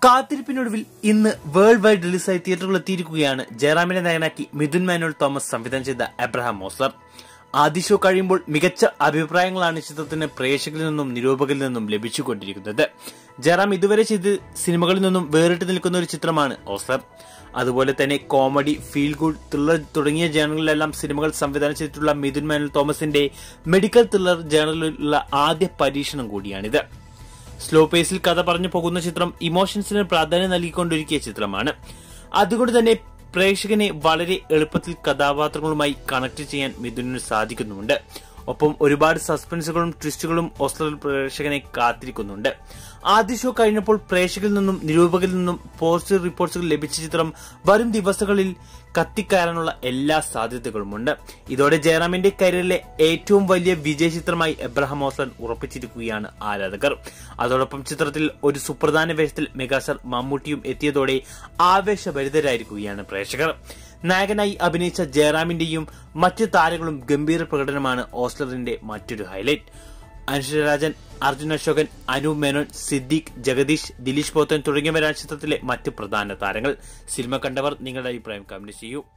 കാത്തിരിപ്പിനൊടുവിൽ ഇന്ന് world wide റിലീസായി തിയേറ്ററുകളിൽ എത്തിയിരിക്കുകയാണ് ജയറാമിനെ നായകനാക്കി മിഥുൻ മാനുവൽ തോമസ് സംവിധാനം ചെയ്ത എബ്രഹാം മോസ്ലർ ആദ്യ ഷോ കഴിയുമ്പോൾ മികച്ച അഭിപ്രായങ്ങളാണ് ചിത്രത്തിന് പ്രേക്ഷകരിൽ നിന്നും നിരൂപകരിൽ നിന്നും ലഭിച്ചുകൊണ്ടിരിക്കുന്നത് ജയറാം ഇതുവരെ ചെയ്ത് സിനിമകളിൽ നിന്നും വേറിട്ട് നിൽക്കുന്ന ഒരു ചിത്രമാണ് ഓസ്ലർ അതുപോലെ തന്നെ കോമഡി ഫീൽ ഗുഡ് ത്രില്ലർ തുടങ്ങിയ ജേണലുകളിലെല്ലാം സിനിമകൾ സംവിധാനം ചെയ്തിട്ടുള്ള മിഥുൻ മാനുവൽ തോമസിന്റെ മെഡിക്കൽ ത്രില്ലർ ജേണലിലുള്ള ആദ്യ പരീക്ഷണം കൂടിയാണിത് സ്ലോ പേസിൽ കഥ പറഞ്ഞു പോകുന്ന ചിത്രം ഇമോഷൻസിന് പ്രാധാന്യം നൽകിക്കൊണ്ടിരിക്കിയ ചിത്രമാണ് അതുകൊണ്ട് തന്നെ പ്രേക്ഷകനെ വളരെ എളുപ്പത്തിൽ കഥാപാത്രങ്ങളുമായി കണക്ട് ചെയ്യാൻ മിഥുനിന് സാധിക്കുന്നുമുണ്ട് ഒപ്പം ഒരുപാട് സസ്പെൻസുകളും ട്വിസ്റ്റുകളും ഓസ്ലറിൽ പ്രേക്ഷകനെ കാത്തിരിക്കുന്നുണ്ട് ആദ്യ ഷോ കഴിഞ്ഞപ്പോൾ പ്രേക്ഷകരിൽ നിന്നും നിരൂപകരിൽ നിന്നും പോസിറ്റീവ് റിപ്പോർട്ട്സുകൾ ലഭിച്ച ചിത്രം വരും ദിവസങ്ങളിൽ കത്തിക്കയറാനുള്ള എല്ലാ സാധ്യതകളുമുണ്ട് ഇതോടെ ജയറാമിന്റെ കരിയറിലെ ഏറ്റവും വലിയ വിജയ ചിത്രമായി എബ്രഹാം ഓസ്ലൻ ഉറപ്പിച്ചിരിക്കുകയാണ് ആരാധകർ അതോടൊപ്പം ചിത്രത്തിൽ ഒരു സുപ്രധാന വേഷത്തിൽ മെഗാസ്റ്റാർ മമ്മൂട്ടിയും എത്തിയതോടെ ആവേശഭരിതരായിരിക്കുകയാണ് പ്രേക്ഷകർ നായകനായി അഭിനയിച്ച ജയറാമിന്റെയും മറ്റു താരങ്ങളും ഗംഭീര പ്രകടനമാണ് ഓസ്ലറിന്റെ മറ്റൊരു ഹൈലൈറ്റ് അനുഷരാജൻ അർജുൻ അശോകൻ അനൂപ് മേനോൻ സിദ്ദീഖ് ജഗദീഷ് ദിലീഷ് പോത്തൻ തുടങ്ങിയവരാണ് ചിത്രത്തിലെ മറ്റ് പ്രധാന താരങ്ങൾ സിനിമ കണ്ടവർ നിങ്ങളുടെ അഭിപ്രായം കമന്റ് ചെയ്യൂ